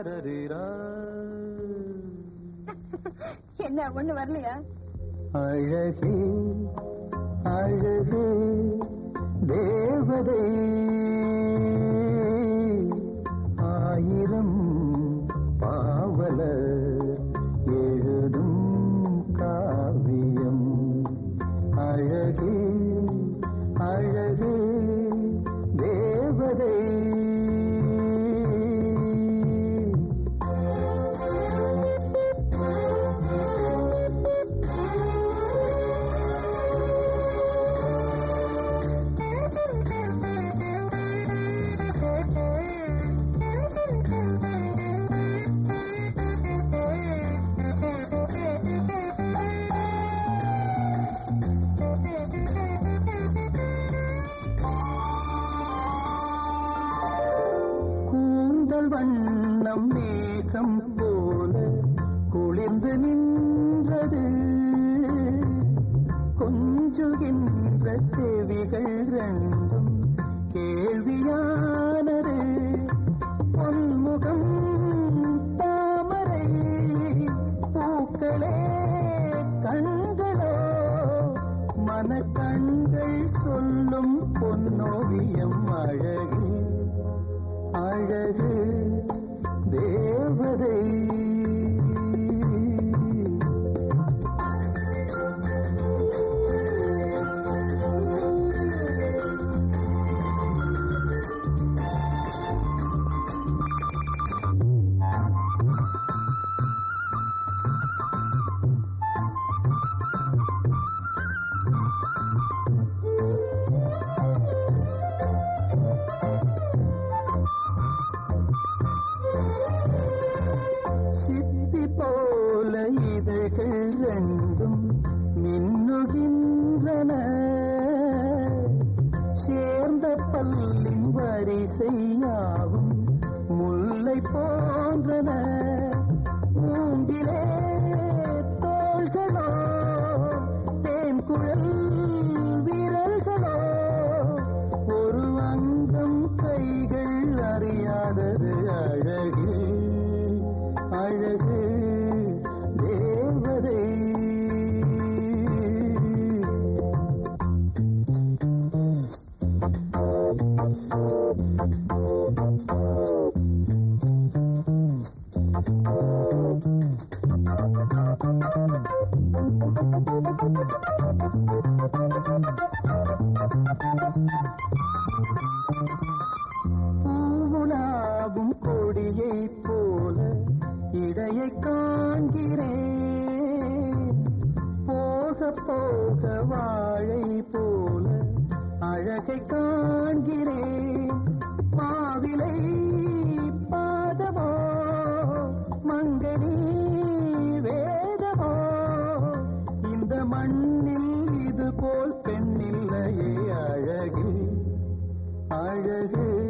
ராரரிரா. என்ன ஒண்ணு வரலையா அழகே அழகே தேவதை ஆயிரம் பாவலர் எழுதும் காவியம் அழகே அழகே தேவதை கூந்தல் வண்ணம் மேகம் போல குளிர்ந்து நின்றது கொஞ்சுகின்ற செவிகள் ரெண்டும் கேள்வியானது பொன்முகம் தாமரை பூக்களே கண்களோ மனக்கண்கள் சொல்லும் பொன்னோவியம் அழகே அழகு தேவதை சிப்பி போல இதழ்கள் ரெண்டும் மின்னுகின்றன சேர்ந்த பல்லின் வரிசையாவும் முல்லை போன்றன மூங்கிலே தோள்களோ தேன் குழல் விரல்களோ ஒரு அங்கம் கைகள் அறியாதது அழகு அழகு தேவதை பூவுலாவும் கொடியைப் போல இடையை காண்கிறேன் போக போக வாழை போல அழகை காண்கிறேன் மாவிலை பாதமோ மங்கனி வேதமோ இந்த மண்ணில் இது போல் பெண்ணில்லையே அழகு அழகு